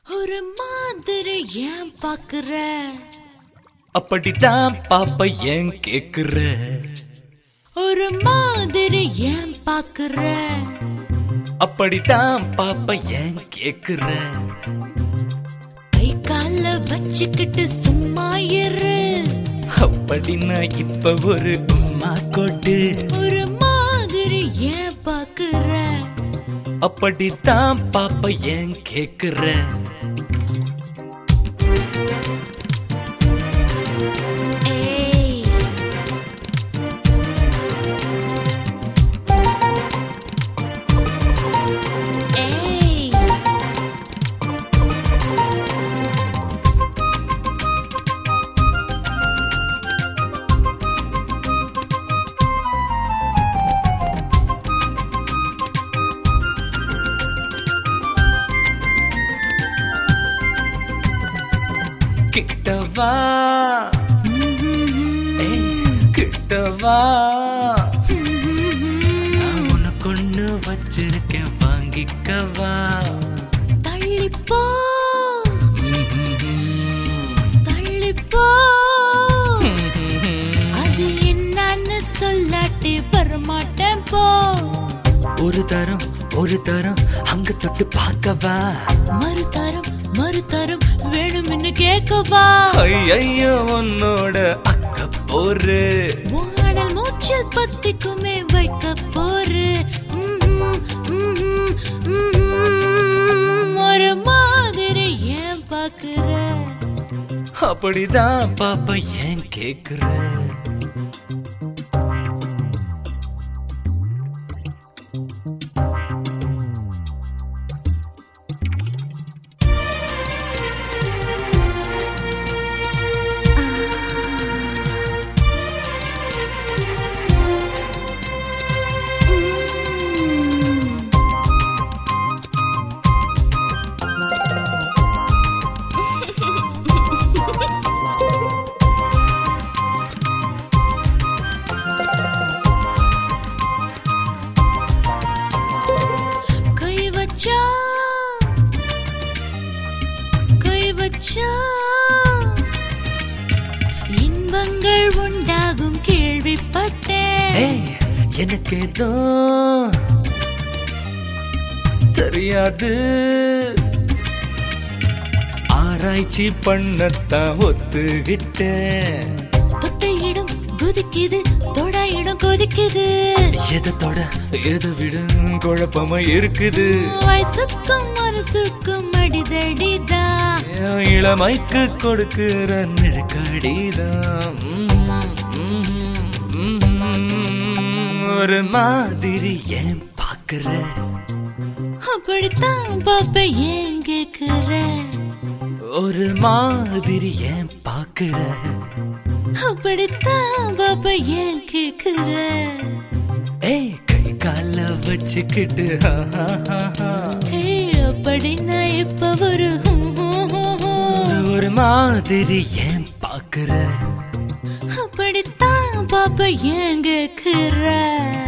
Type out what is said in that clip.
ஒரு மாதிரி ஏன் பாக்குற அப்படித்தான் பாப்ப ஏன் கேக்குற ஒரு மாதிரி ஏன் பாக்குற அப்படித்தான் பாப்ப ஏன் கேக்குற கை கால வச்சுக்கிட்டு சும்மா இரு அப்படின்னா இப்ப ஒரு உம்மா கொட்டு ஒரு மாதிரி ஏன் பாக்குற அப்படித்தான் பாப்ப ஏன் கேக்குற ஏய் ஏய் கிட்டவா ஏய், கிட்டவா நான் உனக்கு ஒண்ணு வச்சிருக்கேன் வாங்கிக்கவா தள்ளிப்போ தள்ளிப்போ அது என்னன்னு சொல்லாட்டி வரமாட்டேன் போ ஒரு தரம் ஒரு தரம் அங்க தொட்டு பார்க்கவா மறுதரம் மறுதரம் வேணும்னு கேட்கவா ஐயோ உன்னோட அக்க போரு வானல் மூச்சில் பத்திக்குமே வைக்க போரு ம்ஹும், ம்ஹும், ம்ஹும். ஒரு மாதிரி ஏன் பாக்குற அப்படிதான் பாப்பா ஏன் கேக்குற கை வச்சா கை வச்சா இன்பங்கள் உண்டாகும் கேள்விப்பட்டேன் ஏய், எனக்கு ஏதோ தெரியாது ஆராய்ச்சி பண்ணத்தான் ஒத்துக்கிட்டேன் தொட்டையிடம் குதிக்குது தொடாயிடம் கொதிக்குது எதை தொட எதை விட குழப்பமா இருக்குது வயசுக்கும் மனசுக்கும் அடிதடிதான் என் இளமைக்கு கொடுக்கிற நெருக்கடிதான் ம்ம், ம்ம், ம்ம். ஒரு மாதிரி ஏன் பாக்குற அப்படித்தான் பாப்ப ஏன் கேக்குற ஒரு மாதிரி ஏன் பாக்குற அப்படித்தான் பாப்ப ஏன் கேக்குற ஏய் கை கால வச்சுக்கிட்டு ஹா, ஹா, ஹா, ஹா. ஏய், அப்படின்னா இப்ப ஒரு ஹூ, ஹூ, ஹூ, ஹூ. ஒரு மாதிரி ஏன் பாக்குற அப்படித்தான் பாப்ப ஏன் கேக்குற